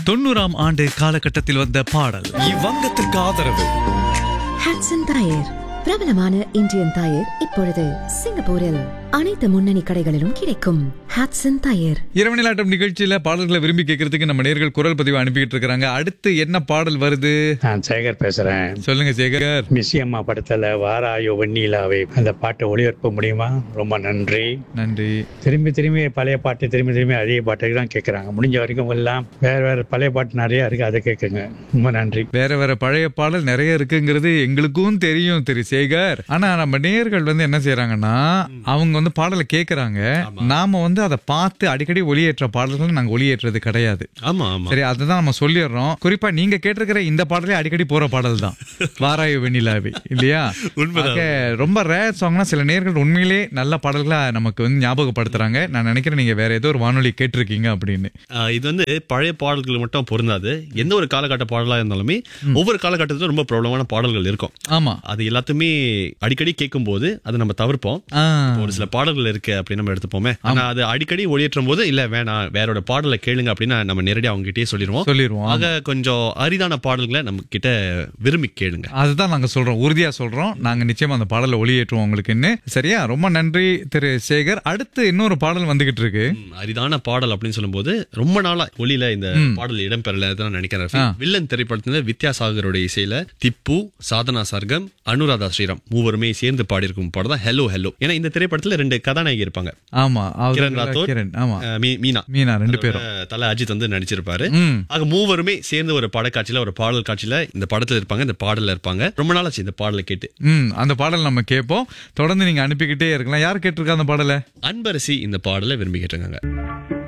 தொண்ணூறாம் ஆண்டு காலகட்டத்தில் வந்த பாடல் இவ்வங்கத்திற்கு ஆதரவு ஹாட்சன் டயர் பிரபலமான இந்தியன் டயர் இப்பொழுது சிங்கப்பூரில் அனைத்து முன்னணி கடைகளிலும் கிடைக்கும் ஹாட்சன் டயர் இரவு நிலாட்டம் நிகழ்ச்சியில பாடல்களை விரும்பி கேட்கறதுக்கு நம்ம நேர்கள் குரல் பதிவு அனுப்பிக்கிட்டு இருக்காங்க அடுத்து என்ன பாடல் வருது நான் சேகர் பேசுறேன் சொல்லுங்க சேகர் மிஸ்ஸி அம்மா படத்துல வாராயோ வெண்ணிலாவை அந்த பாட்டை ஒளிபரப்ப முடியுமா ரொம்ப நன்றி நன்றி திரும்பி திரும்பி பழைய பாட்டு திரும்பி திரும்பி அதே பாட்டுக்கு தான் கேட்குறாங்க முடிஞ்ச வரைக்கும் எல்லாம் வேற வேற பழைய பாட்டு நிறைய இருக்கு அதை கேட்குங்க ரொம்ப நன்றி வேற வேற பழைய பாடல் நிறைய இருக்குங்கிறது எங்களுக்கும் தெரியும் திரு சேகர் ஆனா நம்ம நேயர்கள் வந்து என்ன செய்யறாங்கன்னா அவங்க வந்து பாடலை கேக்குறாங்க நாம வந்து அதை பார்த்து அடிக்கடி ஒளியேற்ற பாடல்கள் நாங்க ஒளியேற்றது கிடையாது ஆமா ஆமா சரி அதுதான் நம்ம சொல்லிடுறோம் குறிப்பா நீங்க கேட்டிருக்கிற இந்த பாடலே அடிக்கடி போற பாடல் தான் வாராய வெண்ணிலாவி இல்லையா உண்மைதான். ஆக, ரொம்ப ரேர் சாங்னா சில நேர்கள் உண்மையிலே நல்ல பாடல்களா நமக்கு வந்து ஞாபகப்படுத்துறாங்க நான் நினைக்கிறேன் நீங்க வேற ஏதோ ஒரு வானொலி கேட்டிருக்கீங்க அப்படின்னு ஆஹ் இது வந்து பழைய பாடல்கள் மட்டும் பொருந்தாது எந்த ஒரு காலகட்ட பாடலா இருந்தாலுமே ஒவ்வொரு காலகட்டத்திலும் ரொம்ப பிரபலமான பாடல்கள் இருக்கும் ஆமா அது எல்லாத்தையுமே அடிக்கடி கேட்கும் போது அதை நம்ம தவிர்ப்போம் ஆ, ஒரு சில பாடல்கள் இருக்கு அப்படின்னு நம்ம எடுத்துப்போமே ஆனா அது அடிக்கடி ஒளியேற்றும் போது இல்ல வேணாம் வேறோட பாடலை கேளுங்க அப்படின்னு நம்ம நேரடியா அவங்க கிட்டயே சொல்லிடுவோம் சொல்லிருவோம் ஆக கொஞ்சம் அரிதான பாடல்களை நம்ம கிட்ட விரும்பி கேளுங்க அதுதான் நாங்க சொல்றோம் உறுதியா சொல்றோம் நாங்க நிச்சயமா அந்த பாடலை ஒளியேற்றுவோம் உங்களுக்குன்னு சரியா ரொம்ப நன்றி திரு சேகர் அடுத்து இன்னொரு பாடல் வந்துகிட்டு இருக்கு ம், அரிதான பாடல் அப்படின்னு சொல்லும்போது ரொம்ப நாளா ஒளியில இந்த பாடல் இடம்பெறல தான் நினைக்கிறேன் வில்லன் திரைப்படத்துல வித்யாசாகரோட இசையில திப்பு சாதனா சர்க்கம் அனுராதா ஸ்ரீராம் மூவருமே சேர்ந்து பாடியிருக்கும் பாடம் தான் ஹலோ ஹலோ ஏன்னா இந்த திரைப்படத்துல ரெண்டு கதாநாயகி இருப்பாங்க ஆமா அவர் கிரண் ராத்தோர் கிரண் ஆமா அஹ், மீ- மீனா மீனா ரெண்டு பேரும் அதோட தல அஜித் வந்து நடிச்சிருப்பாரு ம். ஆக மூவருமே சேர்ந்து ஒரு படக்காட்சியில ஒரு பாடல் காட்சியில இந்த படத்துல இருப்பாங்க இந்த பாடல்ல இருப்பாங்க ரொம்ப நாளாச்சு இந்த பாடலை கேட்டு ம் அந்த பாடல் நம்ம கேட்போம் தொடர்ந்து நீங்க அனுப்பிக்கிட்டே இருக்கலாம் யார் கேட்டிருக்கா அந்த பாடலை அன்பரசி இந்த பாடலை விரும்பி கேட்டிருக்காங்க